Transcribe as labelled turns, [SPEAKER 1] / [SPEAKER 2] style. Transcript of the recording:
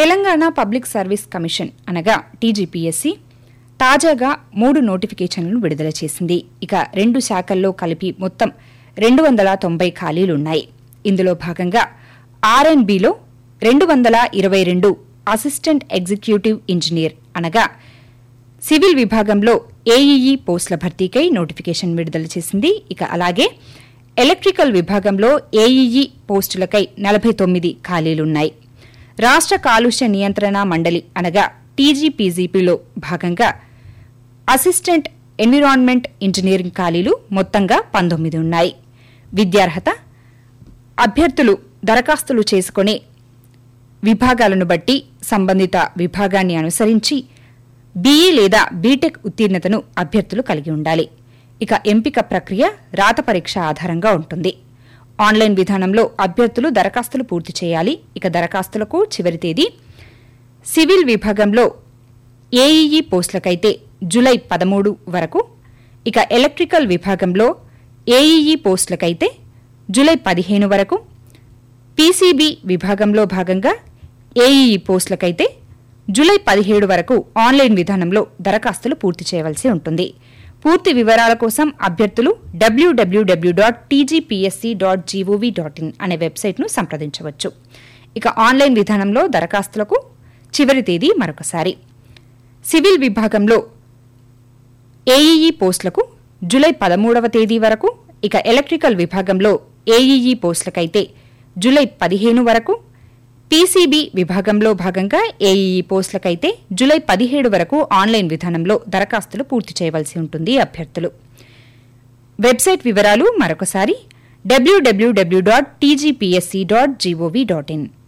[SPEAKER 1] Telangana public service commission అనగా TGPSC తాజాగా మూడు నోటిఫికేషన్లను విడుదల చేసింది ఇక రెండు శాఖల్లో కలిపి మొత్తం రెండు వందల తొంభై ఖాళీలున్నాయి ఇందులో భాగంగా ఆర్ఎన్బిలో రెండు వందల ఇరవై రెండు అసిస్టెంట్ ఎగ్జిక్యూటివ్ ఇంజనీర్ అనగా సివిల్ విభాగంలో ఏఈఈ పోస్టుల భర్తీకై నోటిఫికేషన్ విడుదల చేసింది ఇక అలాగే ఎలక్ట్రికల్ విభాగంలో ఏఈఈ పోస్టులకై నలభై తొమ్మిది ఖాళీలున్నాయి రాష్ట్ర కాలుష్య నియంత్రణ మండలి అనగా టీజీపీజీపీలో భాగంగా అసిస్టెంట్ ఎన్విరాన్మెంట్ ఇంజనీరింగ్ ఖాళీలు మొత్తంగా పంతొమ్మిది ఉన్నాయి విద్యార్హత అభ్యర్థులు దరఖాస్తులు చేసుకునే విభాగాలను బట్టి సంబంధిత విభాగాన్ని అనుసరించి బీఈ లేదా బీటెక్ ఉత్తీర్ణతను అభ్యర్థులు కలిగి ఉండాలి ఇక ఎంపిక ప్రక్రియ రాత పరీక్ష ఆధారంగా ఉంటుంది ఆన్లైన్ విధానంలో అభ్యర్థులు దరఖాస్తులు పూర్తి చేయాలి ఇక దరఖాస్తులకు చివరి తేదీ సివిల్ విభాగంలో ఏఈఈ పోస్టులకైతే జులై పదమూడు వరకు ఇక ఎలక్ట్రికల్ విభాగంలో ఏఈఈ పోస్టులకైతే జులై పదిహేను వరకు పీసీబీ విభాగంలో భాగంగా ఏఈఈ పోస్టులకైతే జులై పదిహేడు వరకు ఆన్లైన్ విధానంలో దరఖాస్తులు పూర్తి చేయవలసి ఉంటుంది పూర్తి వివరాల కోసం అభ్యర్థులు డబ్ల్యూడబ్ల్యూడబ్ల్యూ dot TGPSC dot GOV dot in అనే వెబ్సైట్ను సంప్రదించవచ్చు ఇక ఆన్లైన్ విధానంలో దరఖాస్తులకు చివరి తేదీ మరొకసారి సివిల్ విభాగంలో ఏఈఈ పోస్టులకు జులై పదమూడవ తేదీ వరకు ఇక ఎలక్ట్రికల్ విభాగంలో ఏఈఈ పోస్టులకైతే జులై పదిహేను వరకు పీసీబీ విభాగంలో భాగంగా ఏఈఈ పోస్టులకైతే జులై పదిహేడు వరకు ఆన్లైన్ విధానంలో దరఖాస్తులు పూర్తి చేయవలసి ఉంటుంది అభ్యర్థులు వెబ్సైట్ వివరాలు మరొకసారి డబ్ల్యూడబ్ల్యూడబ్ల్యూ dot TGPSC dot GOV dot in